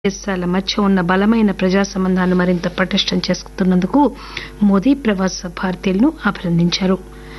దేశాల మధ్య ఉన్న బలమైన ప్రజా సంబంధాలను మరింత పటిష్టం చేస్తున్నందుకు మోదీ ప్రవాస భారతీయులను అభినందించారు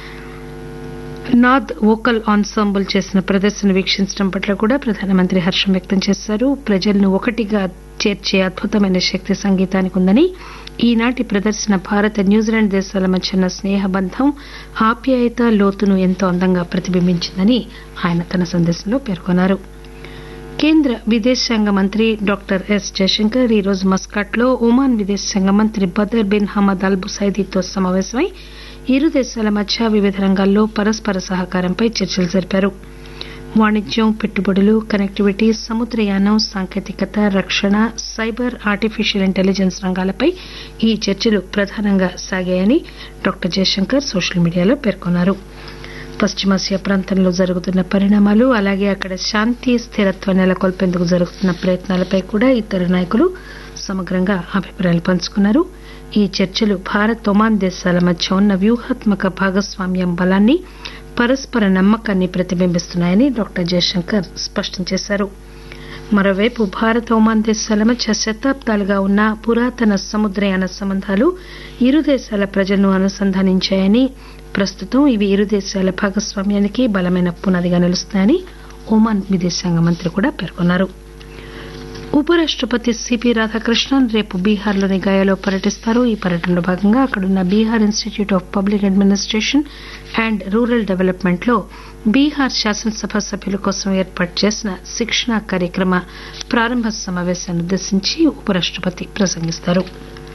నాద్ వోకల్ ఆన్సాంబుల్ చేసిన ప్రదర్శన వీక్షించడం పట్ల కూడా ప్రధానమంత్రి హర్షం వ్యక్తం చేశారు ప్రజలను ఒకటిగా చేర్చే అద్భుతమైన శక్తి సంగీతానికి ఉందని ఈనాటి ప్రదర్శన భారత్ న్యూజిలాండ్ దేశాల మధ్య ఉన్న స్నేహబంధం ఆప్యాయత లోతును ఎంతో అందంగా ప్రతిబింబించిందని ఆయన తన సందేశంలో పేర్కొన్నారు కేంద్ర విదేశాంగ మంత్రి డాక్టర్ ఎస్ జయశంకర్ ఈరోజు మస్కాట్ లో ఒమాన్ విదేశాంగ మంత్రి బదర్ బిన్ హమద్ అల్ బుసైదీతో సమావేశమై ఇరు దేశాల మధ్య వివిధ రంగాల్లో పరస్పర సహకారంపై చర్చలు జరిపారు వాణిజ్యం పెట్టుబడులు కనెక్టివిటీ సముద్రయానం సాంకేతికత రక్షణ సైబర్ ఆర్టిఫిషియల్ ఇంటెలిజెన్స్ రంగాలపై ఈ చర్చలు ప్రధానంగా సాగాయని డాక్టర్ జయశంకర్ సోషల్ మీడియాలో పేర్కొన్నారు పశ్చిమాసియా ప్రాంతంలో జరుగుతున్న పరిణామాలు అలాగే అక్కడ శాంతి స్థిరత్వం నెలకొల్పేందుకు జరుగుతున్న ప్రయత్నాలపై కూడా ఇద్దరు నాయకులు సమగ్రంగా అభిప్రాయాలు పంచుకున్నారు ఈ చర్చలు భారత్ ఒమాన్ దేశాల మధ్య ఉన్న వ్యూహాత్మక భాగస్వామ్యం బలాన్ని పరస్పర నమ్మకాన్ని ప్రతిబింబిస్తున్నాయని డాక్టర్ జయశంకర్ స్పష్టం చేశారు మరోవైపు భారత్ ఒమాన్ దేశాల మధ్య శతాబ్దాలుగా ఉన్న పురాతన సముద్రయాన సంబంధాలు ఇరు దేశాల ప్రజలను అనుసంధానించాయని ప్రస్తుతం ఇవి ఇరు దేశాల భాగస్వామ్యానికి బలమైన పునాదిగా నిలుస్తున్నాయని ఒమాన్ విదేశాంగ మంత్రి కూడా పేర్కొన్నారు ఉపరాష్టపతి సిపి రాధాకృష్ణన్ రేపు బీహార్లోని గయాలో పర్యటిస్తారు ఈ పర్యటనలో భాగంగా అక్కడున్న Bihar Institute of Public Administration and Rural Development లో బీహార్ శాసనసభ సభ్యుల కోసం ఏర్పాటు చేసిన శిక్షణా కార్యక్రమ ప్రారంభ సమావేశాన్ని ఉద్దేశించి ఉపరాష్టపతి ప్రసంగిస్తారు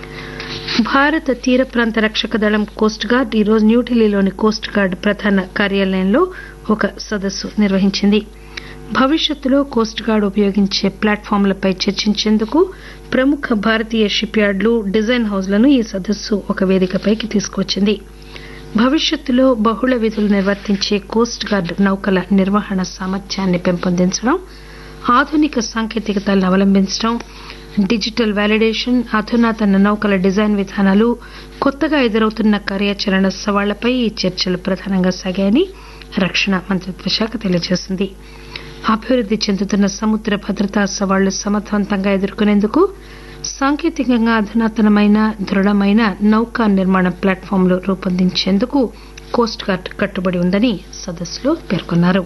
భారత తీర ప్రాంత రక్షక దళం కోస్ట్ గార్డ్ ఈరోజు న్యూఢిల్లీలోని కోస్ట్ గార్డ్ ప్రధాన కార్యాలయంలో ఒక సదస్సు నిర్వహించింది భవిష్యత్తులో కోస్ట్ గార్డ్ ఉపయోగించే ప్లాట్ఫామ్లపై చర్చించేందుకు ప్రముఖ భారతీయ షిప్ యార్డులు డిజైన్ హౌజ్లను ఈ సదస్సు ఒక వేదికపైకి తీసుకువచ్చింది భవిష్యత్తులో బహుళ విధులు నిర్వర్తించే కోస్ట్ గార్డ్ నౌకల నిర్వహణ సామర్థ్యాన్ని పెంపొందించడం ఆధునిక సాంకేతికతలను అవలంబించడం డిజిటల్ వ్యాలిడేషన్ అధునాతన నౌకల డిజైన్ విధానాలు కొత్తగా ఎదురవుతున్న కార్యాచరణ సవాళ్లపై ఈ చర్చలు ప్రధానంగా సాగాయని రక్షణ మంత్రిత్వ శాఖ తెలియజేసింది అభివృద్ది చెందుతున్న సముద్ర భద్రతా సవాళ్లు సమర్థవంతంగా ఎదుర్కొనేందుకు సాంకేతికంగా అధునాతనమైన దృఢమైన నౌకా నిర్మాణ ప్లాట్ఫామ్లు రూపొందించేందుకు కోస్ట్ గార్డ్ కట్టుబడి ఉందని సదస్సులో పేర్కొన్నారు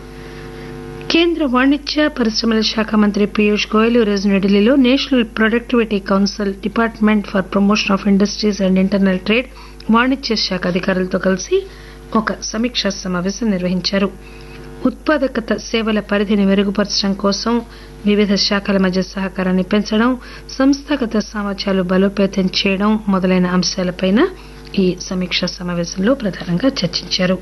కేంద్ర వాణిజ్య పరిశ్రమల శాఖ మంత్రి పీయూష్ గోయల్ ఈరోజు న్యూఢిల్లీలో National Productivity Council Department for Promotion of Industries and Internal Trade వాణిజ్య శాఖ అధికారులతో కలిసి ఒక సమీక్షా సమావేశం నిర్వహించారు ఉత్పాదకత సేవల పరిధిని మెరుగుపరచడం కోసం వివిధ శాఖల మధ్య సహకారాన్ని పెంచడం సంస్థాగత సామర్థ్యాలు బలోపేతం చేయడం మొదలైన అంశాలపై ఈ సమీక్షా సమావేశంలో ప్రధానంగా చర్చించారు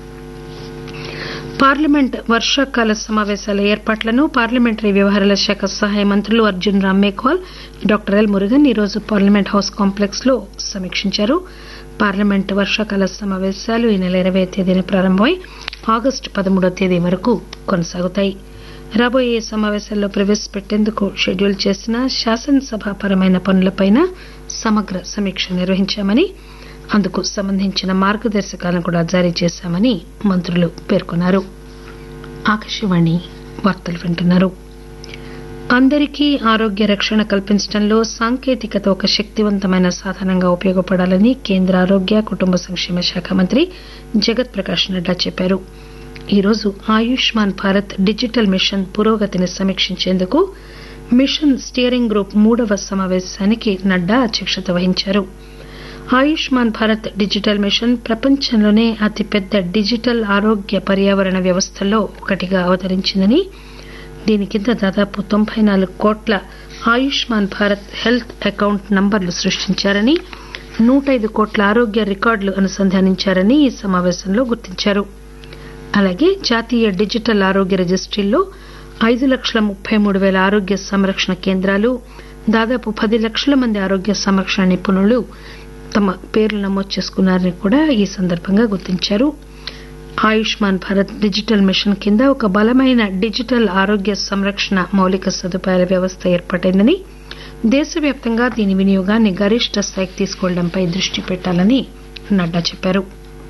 పార్లమెంట్ వర్షాకాల సమావేశాల ఏర్పాట్లను పార్లమెంటరీ వ్యవహారాల శాఖ సహాయ మంత్రులు అర్జున్ రామ్ మేఘ్వాల్ డాక్టర్ ఎల్ మురుగన్ ఈరోజు పార్లమెంట్ హౌస్ కాంప్లెక్స్ లో సమీక్షించారు పార్లమెంట్ వర్షాకాల సమావేశాలు ఈ నెల ఇరవై తేదీన ప్రారంభమై ఆగస్టు పదమూడవ తేదీ వరకు కొనసాగుతాయి రాబోయే సమావేశాల్లో ప్రవేశపెట్టేందుకు షెడ్యూల్ చేసిన శాసనసభాపరమైన పనులపై సమగ్ర సమీక్ష నిర్వహించామని అందుకు సంబంధించిన మార్గదర్శకాలను కూడా జారీ చేశామని మంత్రులు పేర్కొన్నారు ఆకాశవాణి వార్తలు వింటున్నారు అందరికీ ఆరోగ్య రక్షణ కల్పించడంలో సాంకేతికత ఒక శక్తివంతమైన సాధనంగా ఉపయోగపడాలని కేంద్ర ఆరోగ్య కుటుంబ సంక్షేమ శాఖ మంత్రి జగత్ ప్రకాష్ నడ్డా చెప్పారు ఈరోజు ఆయుష్మాన్ భారత్ డిజిటల్ మిషన్ పురోగతిని సమీక్షించేందుకు మిషన్ స్టీరింగ్ గ్రూప్ మూడవ సమావేశానికి నడ్డా అధ్యక్షత వహించారు ఆయుష్మాన్ భారత్ డిజిటల్ మిషన్ ప్రపంచంలోనే అతిపెద్ద డిజిటల్ ఆరోగ్య పర్యావరణ వ్యవస్థల్లో ఒకటిగా అవతరించిందని దీని కింద దాదాపు తొంభై నాలుగు కోట్ల ఆయుష్మాన్ భారత్ హెల్త్ అకౌంట్ నంబర్లు సృష్టించారని నూట ఐదు కోట్ల ఆరోగ్య రికార్డులు అనుసంధానించారని ఈ సమావేశంలో గుర్తించారు అలాగే జాతీయ డిజిటల్ ఆరోగ్య రిజిస్ట్రీల్లో ఐదు లక్షల ముప్పై మూడు పేల ఆరోగ్య సంరక్షణ కేంద్రాలు దాదాపు పది లక్షల మంది ఆరోగ్య సంరక్షణ నిపుణులు తమ పేర్లు నమోదు చేసుకున్నారని కూడా ఈ సందర్భంగా గుర్తించారు ఆయుష్మాన్ భారత్ డిజిటల్ మిషన్ కింద ఒక బలమైన డిజిటల్ ఆరోగ్య సంరక్షణ మౌలిక సదుపాయాల వ్యవస్థ ఏర్పాటైందని దేశవ్యాప్తంగా దీని వినియోగాన్ని గరిష్ట స్థాయికి తీసుకెళ్లడంపై దృష్టి పెట్టాలని నడ్డా చెప్పారు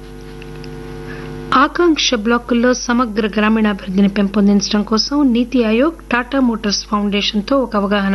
ఆకాంక్ష బ్లాకుల్లో సమగ్ర గ్రామీణాభివృద్దిని పెంపొందించడం కోసం నీతి ఆయోగ్ టాటా మోటార్స్ ఫౌండేషన్ తో ఒక అవగాహన